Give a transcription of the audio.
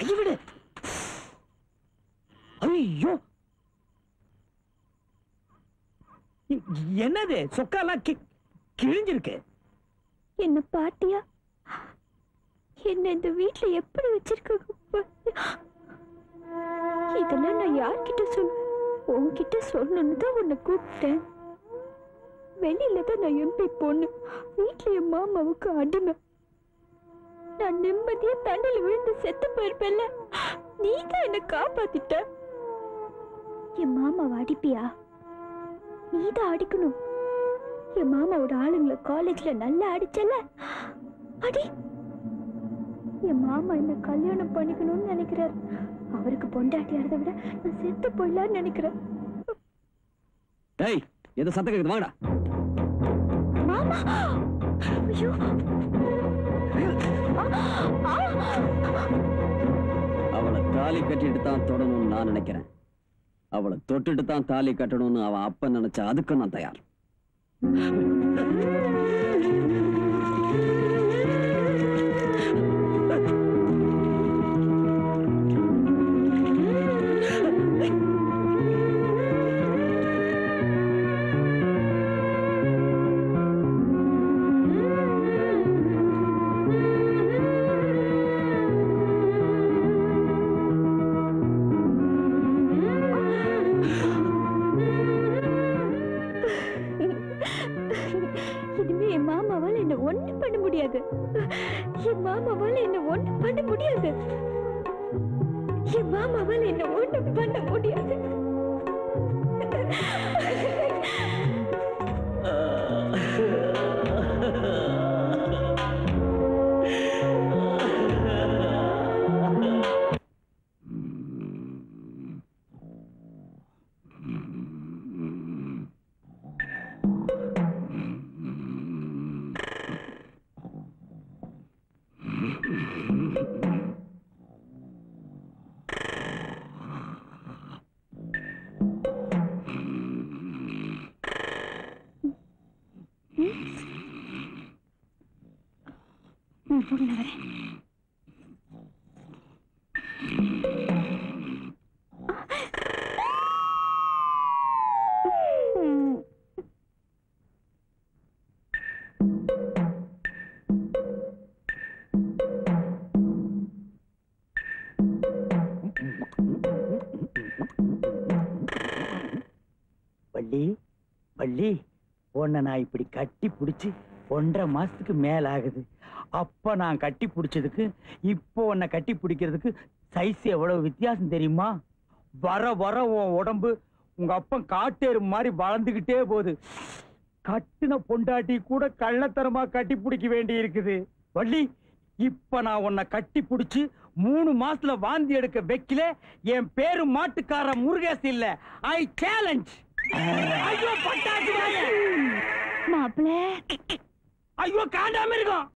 கையை விடு ஐயோ இ- என்னது சொக்காலாம் கி- கிழிஞ்சிருக்கு என்ன பாட்டியா என்ன இந்த வீட்ல எப்படி வச்சிருக்காங்க பாத்தியா? இதெல்லாம் நான் யார்கிட்ட சொல்லுவேன் உன்கிட்ட சொல்லணும்னு தான் உன்னை கூப்பிட்டேன் வெளியில தான் நான் எம்பி பொண்ணு வீட்ல என் மாமாவுக்கு அடிமை நான் நிம்மதியா தண்ணில விழுந்து செத்து போயிருப்பேன்ல நீ தான் என்ன காப்பாத்திட்ட என் மாமாவை அடிப்பியா நீ தான் அடிக்கணும் என் மாமாவோட ஆளுங்களை காலேஜ்ல நல்லா அடிச்சல அடி என் மாமா என்ன கல்யாணம் பண்ணிக்கணும்னு நினைக்கிறார் அவருக்கு பொண்டாட்டியாரதை விட நான் செத்து போயிடலாம்னு நினைக்கிறேன் டேய் எது சத்தம் கேக்குது வாங்கடா மாமா ஐயோ ஆ, ஆ. அவளை தாலி கட்டிட்டு தான் தொடணும்னு நான் நினைக்கிறேன் அவளை தொட்டுட்டு தான் தாலி கட்டணும்னு அவன் அப்ப நினைச்சா அதுக்கும் நான் தயார் இனிமே என் மாமாவால என்ன ஒண்ணு பண்ண முடியாது என் மாமாவால என்ன ஒண்ணு பண்ண முடியாது என் மாமாவால என்ன ஒண்ணு பண்ண முடியாது ம், போங்க, நான் வரேன். ம். வள்ளி வள்ளி உன்னை நான் இப்படி கட்டி பிடிச்சி ஒன்றரை மாசத்துக்கு மேல ஆகுது அப்ப நான் கட்டி பிடிச்சதுக்கு இப்போ உன்னை கட்டி பிடிக்கிறதுக்கு சைஸ் எவ்வளவு வித்தியாசம் தெரியுமா வர வர உன் உடம்பு உங்க அப்பன் காட்டேறு மாதிரி வளர்ந்துகிட்டே போகுது கட்டின பொண்டாட்டி கூட கள்ளத்தனமா கட்டி பிடிக்க வேண்டி இருக்குது வள்ளி இப்ப நான் உன்னை கட்டி பிடிச்சு மூணு மாசத்துல வாந்தி எடுக்க வைக்கல என் பேரு மாட்டுக்கார முருகேசு இல்ல ஐ சேலஞ்ச் ஐயோ பட்டாச்சு வாங்க. மாப்பிள்ளை ஐயோ காண்டாம இருக்கும்